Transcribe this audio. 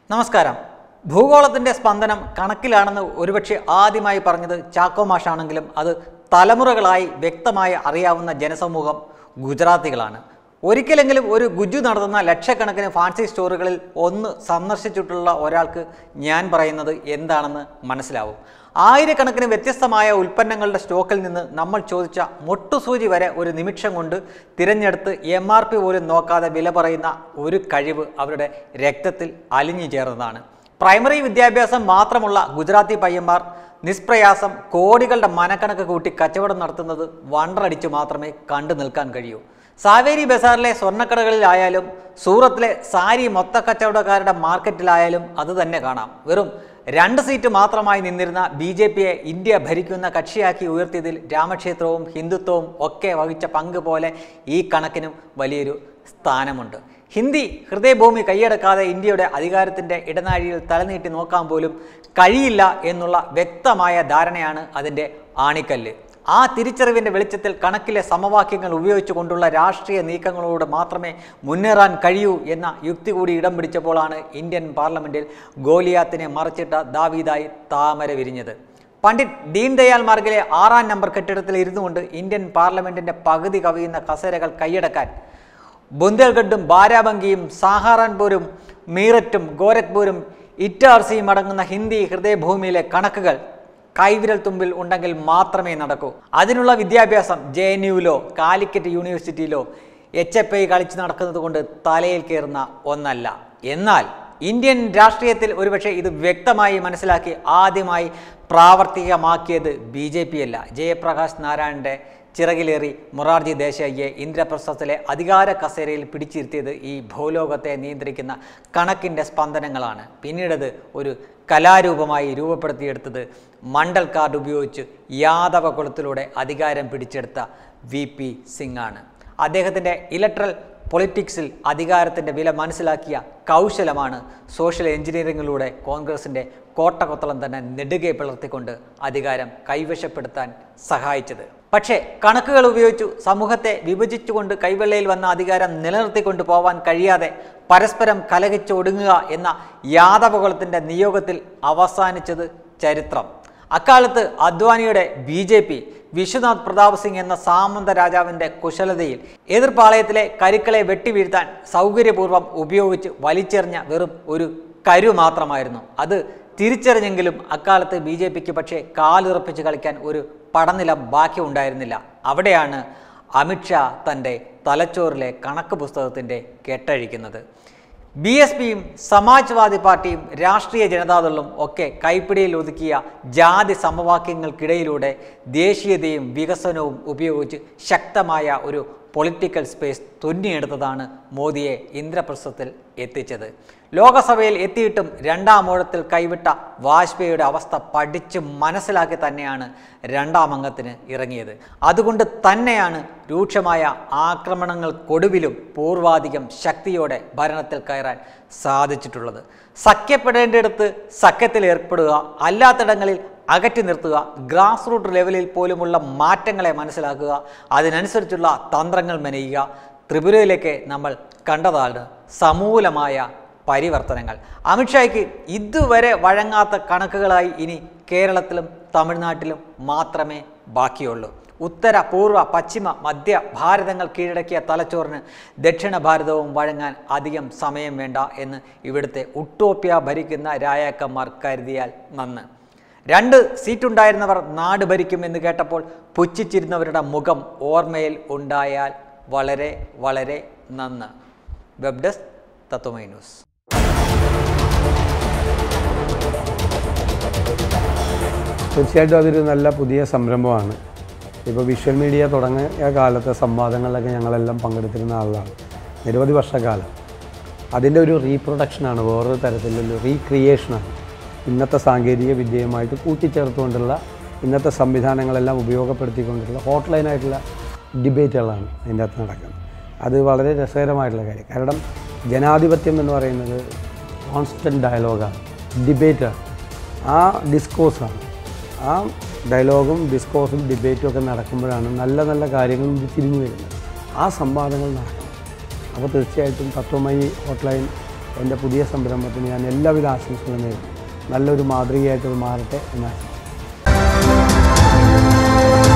നമസ്കാരം ഭൂഗോളത്തിന്റെ സ്പന്ദനം കണക്കിലാണെന്ന് ഒരുപക്ഷെ ആദ്യമായി പറഞ്ഞത് ചാക്കോ മാഷാണെങ്കിലും അത് തലമുറകളായി വ്യക്തമായി അറിയാവുന്ന ജനസമൂഹം ഗുജറാത്തികളാണ് ഒരിക്കലെങ്കിലും ഒരു ഗുജു നടത്തുന്ന ലക്ഷക്കണക്കിന് ഫാൻസി സ്റ്റോറുകളിൽ ഒന്ന് സന്ദർശിച്ചിട്ടുള്ള ഒരാൾക്ക് ഞാൻ പറയുന്നത് എന്താണെന്ന് മനസ്സിലാവും ആയിരക്കണക്കിന് വ്യത്യസ്തമായ ഉൽപ്പന്നങ്ങളുടെ സ്റ്റോക്കിൽ നിന്ന് നമ്മൾ ചോദിച്ച മുട്ടുസൂചി വരെ ഒരു നിമിഷം കൊണ്ട് തിരഞ്ഞെടുത്ത് എം ആർ പി പോലും നോക്കാതെ വില പറയുന്ന ഒരു കഴിവ് അവരുടെ രക്തത്തിൽ അലിഞ്ഞു ചേർന്നതാണ് പ്രൈമറി വിദ്യാഭ്യാസം മാത്രമുള്ള ഗുജറാത്തി പയ്യന്മാർ നിഷ്പ്രയാസം കോടികളുടെ മനക്കണക്ക് കൂട്ടി കച്ചവടം നടത്തുന്നത് വണ്ടറടിച്ചു മാത്രമേ കണ്ടു നിൽക്കാൻ കഴിയൂ സാവേരി ബസാറിലെ സ്വർണ്ണക്കടകളിലായാലും സൂറത്തിലെ സാരി മൊത്ത കച്ചവടക്കാരുടെ മാർക്കറ്റിലായാലും അത് തന്നെ കാണാം വെറും രണ്ട് സീറ്റ് മാത്രമായി നിന്നിരുന്ന ബി ജെ പിയെ ഇന്ത്യ ഭരിക്കുന്ന കക്ഷിയാക്കി ഉയർത്തിയതിൽ രാമക്ഷേത്രവും ഹിന്ദുത്വവും ഒക്കെ വഹിച്ച പങ്ക് പോലെ ഈ കണക്കിനും വലിയൊരു സ്ഥാനമുണ്ട് ഹിന്ദി ഹൃദയഭൂമി കൈയടക്കാതെ ഇന്ത്യയുടെ അധികാരത്തിൻ്റെ ഇടനാഴിയിൽ തലനീട്ടി നോക്കാൻ പോലും കഴിയില്ല എന്നുള്ള വ്യക്തമായ ധാരണയാണ് അതിൻ്റെ ആണിക്കല്ല് ആ തിരിച്ചറിവിൻ്റെ വെളിച്ചത്തിൽ കണക്കിലെ സമവാക്യങ്ങൾ ഉപയോഗിച്ചുകൊണ്ടുള്ള രാഷ്ട്രീയ നീക്കങ്ങളോട് മാത്രമേ മുന്നേറാൻ കഴിയൂ എന്ന യുക്തി കൂടി ഇടം പിടിച്ചപ്പോഴാണ് ഇന്ത്യൻ പാർലമെൻറ്റിൽ ഗോലിയാത്തിനെ മറച്ചിട്ട ദാവീദായി താമര വിരിഞ്ഞത് പണ്ഡിറ്റ് ദീൻ ദയാൽ മാർഗിലെ ആറാം നമ്പർ കെട്ടിടത്തിൽ ഇരുന്നുകൊണ്ട് ഇന്ത്യൻ പാർലമെൻറ്റിൻ്റെ പകുതി കവിയുന്ന കസേരകൾ കൈയടക്കാൻ ബുന്ദേൽഖണ്ഡും ബാരാബങ്കിയും സഹാറൻപൂരും മീററ്റും ഗോരഖ്പൂരും ഇറ്റാർസിയും അടങ്ങുന്ന ഹിന്ദി ഹൃദയഭൂമിയിലെ കണക്കുകൾ കൈവിരൽ തുമ്പിൽ ഉണ്ടെങ്കിൽ മാത്രമേ നടക്കൂ അതിനുള്ള വിദ്യാഭ്യാസം ജെ എൻ യുവിലോ കാലിക്കറ്റ് യൂണിവേഴ്സിറ്റിയിലോ എച്ച് എഫ് ഐ കളിച്ചു നടക്കുന്നത് കൊണ്ട് തലയിൽ കയറുന്ന ഒന്നല്ല എന്നാൽ ഇന്ത്യൻ രാഷ്ട്രീയത്തിൽ ഒരുപക്ഷെ ഇത് വ്യക്തമായി മനസ്സിലാക്കി ആദ്യമായി പ്രാവർത്തികമാക്കിയത് ബി ജെ പി അല്ല ജയപ്രകാശ് നാരായണൻ്റെ ചിറകിലേറി മൊറാർജി ദേശായിയെ ഇന്ദ്രപ്രസ്ഥത്തിലെ അധികാര കസേരയിൽ പിടിച്ചിരുത്തിയത് ഈ ഭൂലോകത്തെ നിയന്ത്രിക്കുന്ന കണക്കിൻ്റെ സ്പന്ദനങ്ങളാണ് പിന്നീടത് ഒരു കലാരൂപമായി രൂപപ്പെടുത്തിയെടുത്തത് മണ്ഡൽ കാർഡ് ഉപയോഗിച്ച് യാദവ കുലത്തിലൂടെ അധികാരം പിടിച്ചെടുത്ത വി പി സിംഗ് ആണ് അദ്ദേഹത്തിൻ്റെ ഇലക്ട്രൽ പൊളിറ്റിക്സിൽ അധികാരത്തിൻ്റെ വില മനസ്സിലാക്കിയ കൗശലമാണ് സോഷ്യൽ എഞ്ചിനീയറിങ്ങിലൂടെ കോൺഗ്രസിൻ്റെ കോട്ടകൊത്തളം തന്നെ നെടുകെ പിളർത്തിക്കൊണ്ട് അധികാരം കൈവശപ്പെടുത്താൻ സഹായിച്ചത് പക്ഷേ കണക്കുകൾ ഉപയോഗിച്ചു സമൂഹത്തെ വിഭജിച്ചുകൊണ്ട് കൈവെള്ളയിൽ വന്ന അധികാരം നിലനിർത്തിക്കൊണ്ട് പോവാൻ കഴിയാതെ പരസ്പരം കലഹിച്ചൊടുങ്ങുക എന്ന യാദവകുലത്തിൻ്റെ നിയോഗത്തിൽ അവസാനിച്ചത് ചരിത്രം അക്കാലത്ത് അദ്വാനിയുടെ B J P Vishwanath Pratap Singh എന്ന സാമന്ത രാജാവിൻ്റെ കുശലതയിൽ എതിർപ്പാളയത്തിലെ കരുക്കളെ വെട്ടിവീഴ്ത്താൻ സൗകര്യപൂർവ്വം ഉപയോഗിച്ച് വലിച്ചെറിഞ്ഞ വെറും ഒരു കരു മാത്രമായിരുന്നു അത് തിരിച്ചറിഞ്ഞെങ്കിലും അക്കാലത്ത് ബി ജെ പിക്ക് പക്ഷേ കാലുറപ്പിച്ച് കളിക്കാൻ ഒരു പടനിലം ബാക്കി ഉണ്ടായിരുന്നില്ല അവിടെയാണ് അമിത്ഷാ തൻ്റെ തലച്ചോറിലെ കണക്ക് പുസ്തകത്തിൻ്റെ കെട്ടഴിക്കുന്നത് ബി എസ് പിയും സമാജ്വാദി പാർട്ടിയും രാഷ്ട്രീയ ജനതാദളും ഒക്കെ കൈപ്പിടിയിൽ ഒതുക്കിയ ജാതി സമവാക്യങ്ങൾക്കിടയിലൂടെ ദേശീയതയും വികസനവും ഉപയോഗിച്ച് ശക്തമായ ഒരു പൊളിറ്റിക്കൽ സ്പേസ് തുന്നിയെടുത്തതാണ് മോദിയെ ഇന്ദ്രപ്രസ്ഥത്തിൽ എത്തിച്ചത് ലോകസഭയിൽ എത്തിയിട്ടും രണ്ടാം ഊഴത്തിൽ കൈവിട്ട വാജ്പേയിയുടെ അവസ്ഥ പഠിച്ച് മനസ്സിലാക്കി തന്നെയാണ് രണ്ടാം അംഗത്തിന് ഇറങ്ങിയത് അതുകൊണ്ട് തന്നെയാണ് രൂക്ഷമായ ആക്രമണങ്ങൾക്കൊടുവിലും പൂർവാധികം ശക്തിയോടെ ഭരണത്തിൽ കയറാൻ സാധിച്ചിട്ടുള്ളത് സഖ്യപ്പെടേണ്ടിടത്ത് സഖ്യത്തിൽ ഏർപ്പെടുക അല്ലാത്തിടങ്ങളിൽ അകറ്റി നിർത്തുക ഗ്രാസ് റൂട്ട് ലെവലിൽ പോലുമുള്ള മാറ്റങ്ങളെ മനസ്സിലാക്കുക അതിനനുസരിച്ചുള്ള തന്ത്രങ്ങൾ മെനയുക ത്രിപുരയിലേക്ക് നമ്മൾ കണ്ടതാണ് സമൂലമായ പരിവർത്തനങ്ങൾ അമിത്ഷായ്ക്ക് ഇതുവരെ വഴങ്ങാത്ത കണക്കുകളായി ഇനി കേരളത്തിലും തമിഴ്നാട്ടിലും മാത്രമേ ബാക്കിയുള്ളൂ ഉത്തര പൂർവ്വ പശ്ചിമ മധ്യ ഭാരതങ്ങൾ കീഴടക്കിയ തലച്ചോറിന് ദക്ഷിണ ഭാരതവും വഴങ്ങാൻ അധികം സമയം വേണ്ട എന്ന് ഇവിടുത്തെ ഉട്ടോപ്യ ഭരിക്കുന്ന രായാക്കന്മാർ കരുതിയാൽ നന്ന് രണ്ട് സീറ്റുണ്ടായിരുന്നവർ നാട് ഭരിക്കുമെന്ന് കേട്ടപ്പോൾ പുച്ഛിച്ചിരുന്നവരുടെ മുഖം ഓർമ്മയിൽ ഉണ്ടായാൽ വളരെ വളരെ നന്ന് വെബ് ഡെസ്ക് തത്വമൈ ന്യൂസ് തീർച്ചയായിട്ടും അതൊരു നല്ല പുതിയ സംരംഭമാണ് ഇപ്പോൾ വിഷ്വൽ മീഡിയ തുടങ്ങിയ കാലത്തെ സംവാദങ്ങളിലൊക്കെ ഞങ്ങളെല്ലാം പങ്കെടുത്തിരുന്ന ആളാണ് നിരവധി വർഷക്കാലം അതിൻ്റെ ഒരു റീപ്രൊഡക്ഷനാണ് വേറൊരു തരത്തിലുള്ള റീക്രിയേഷനാണ് ഇന്നത്തെ സാങ്കേതിക വിദ്യയുമായിട്ട് കൂട്ടിച്ചേർത്തുകൊണ്ടുള്ള ഇന്നത്തെ സംവിധാനങ്ങളെല്ലാം ഉപയോഗപ്പെടുത്തിക്കൊണ്ടുള്ള ഹോട്ട്ലൈനായിട്ടുള്ള ഡിബേറ്റുകളാണ് അതിൻ്റെ അകത്ത് നടക്കുന്നത് അത് വളരെ രസകരമായിട്ടുള്ള കാര്യം കാരണം ജനാധിപത്യം എന്ന് പറയുന്നത് കോൺസ്റ്റൻറ്റ് ഡയലോഗാണ് ഡിബേറ്റാണ് ആ ഡിസ്കോസാണ് ആ ഡയലോഗും ഡിസ്കോസും ഡിബേറ്റും ഒക്കെ നടക്കുമ്പോഴാണ് നല്ല നല്ല കാര്യങ്ങൾ തിരിഞ്ഞു വരുന്നത് ആ സംവാദങ്ങൾ നടക്കണം അപ്പോൾ തീർച്ചയായിട്ടും തത്വമയി ഹോട്ട്ലൈൻ എൻ്റെ പുതിയ സംരംഭത്തിന് ഞാൻ എല്ലാവിധ ആശംസകളും നേരുന്നു നല്ലൊരു മാതൃകയായിട്ട് ഇത് മാറട്ടെ എന്ന് ആശംസിക്കുന്നു